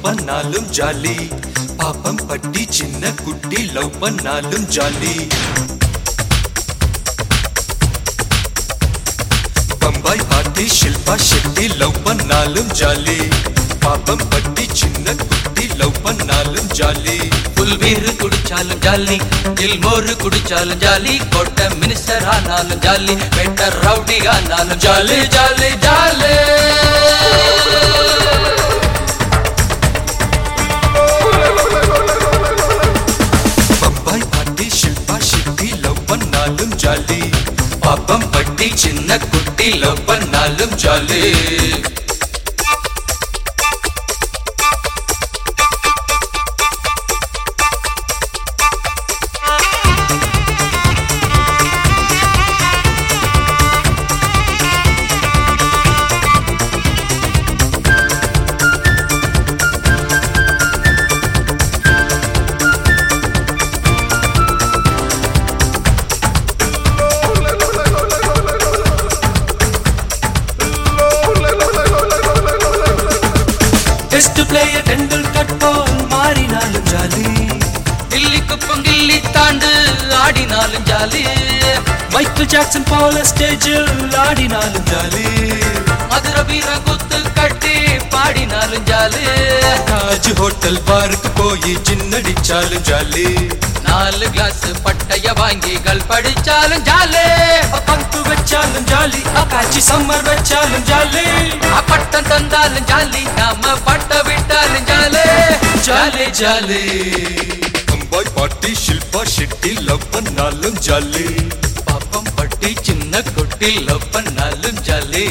பண்ணாலும் jolly Pappampatti சின்ன குட்டி லவ் பண்ணாலும் ஜாலி பம்பாய் பாட்டி ஷில்பா ஷெட்டி லவ் பண்ணாலும் ஜாலி பாப்பம் பட்டி சின்ன குட்டி லவ் பண்ணாலும் ஜாலி புல்வீரு குடிச்சாலும் ஜாலி இல்மோரு குடிச்சாலும் ஜாலி கோட்டை மினிஸ்டர் ஆனாலும் ஜாலி பெட்டர் ரவுடி ஆனாலும் ஜாலி ஜாலி ஜாலி பம்பாய் பாட்டி ஷில்பா ஷெட்டி லவ் பண்ணாலும் ஜாலி பாப்பம் பட்டி சின்ன குட்டி லவ் பண்ணாலும் ஜாலி டெஸ்ட் பிளேயர் டெண்டுல்கர் போல் மாறினாலும் ஜாலி கில்லி குப்பம் கில்லி தாண்டு ஆடினாலும் ஜாலி மைக்கேல் ஜாக்சன் போல ஸ்டேஜில் ஆடினாலும் ஜாலி மதுர வீர குத்து கட்டி பாடினாலும் ஜாலி தாஜ் ஹோட்டல் பார்க்கு போய் சின்னடிச்சாலும் ஜாலி நாலு கிளாஸ் பட்டைய வாங்கி கள் படிச்சாலும் ஜாலி பங்கு வச்சாலும் ஜாலி அக்காச்சி சம்மர் வச்சாலும் ஜாலி பட்டம் தந்தாலும் ஜாலி நாம பட்ட விட்டாலும் ஜாலி ஜாலி ஜாலி பம்பாய் பாட்டி ஷில்பா ஷெட்டி லவ் பண்ணாலும் ஜாலி பாப்பம் பட்டி சின்ன குட்டி லவ் பண்ணாலும் ஜாலி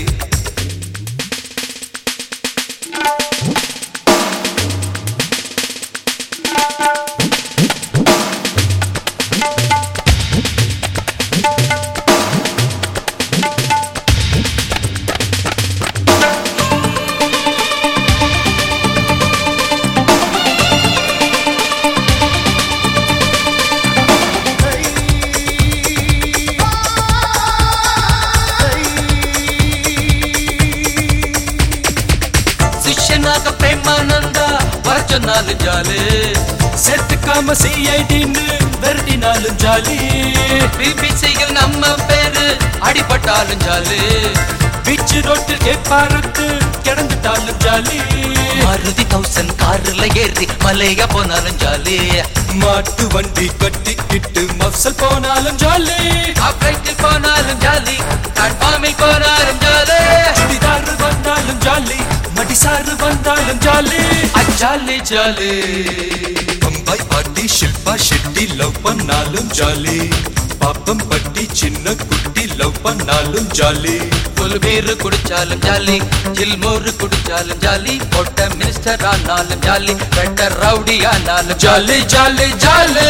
சிஷ்யனாக பிரேமானந்தா வர சொன்னாலும் ஜாலி செத்துக்காம சிஐடின்னு விரட்டினாலும் ஜாலி பிபிசியில் நம்ம பேரு அடிபட்டாலும் ஜாலி பீச் ரோட்டில் கேப்பாரத்து கிடந்துட்டாலும் ஜாலி மாருதி தௌசண்ட் கார்ல ஏறி மலைய போனாலும் ஜாலி மாட்டு வண்டி கட்டிக்கிட்டு மப்சல் போனாலும் ஜாலி ஆப்ரைட்டில் போனாலும் ஜாலி பிளாட்ஃபார்மில் போனாலும் ஜாலி சுடிதார் வந்தாலும் ஜாலி மடிசாறு வந்தாலும் ஜாலி ஜாலி ஜாலி பம்பாய் பாட்டி ஷில்பா ஷெட்டி லவ் பண்ணாலும் ஜாலி பாப்பம் பட்டி சின்ன குட்டி லவ் பண்ணாலும் ஜாலி புல் பீரு குடிச்சாலும் ஜாலி ஜில்மோரு குடிச்சாலும் ஜாலி கொட்ட மினிஸ்டர் ஆனாலும் ஜாலி பெட்டர் ரவுடி ஆனாலும் ஜாலி ஜாலி ஜாலி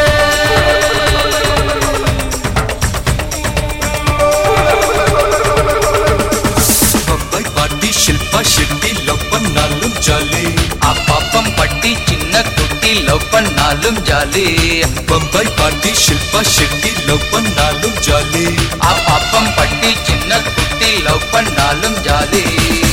பம்பாய் பாட்டி ஷில்பா ஷெட்டி லவ் பண்ணாலும் ஜாலி அப்பாப்பம் பட்டி சின்ன குட்டி லவ் பண்ணாலும் ஜாலி பம்பாய் பாட்டி ஷில்பா ஷெட்டி லவ் பண்ணாலும் ஜாலி அப்பாப்பம் பட்டி சின்ன குட்டி லவ் பண்ணாலும் ஜாலி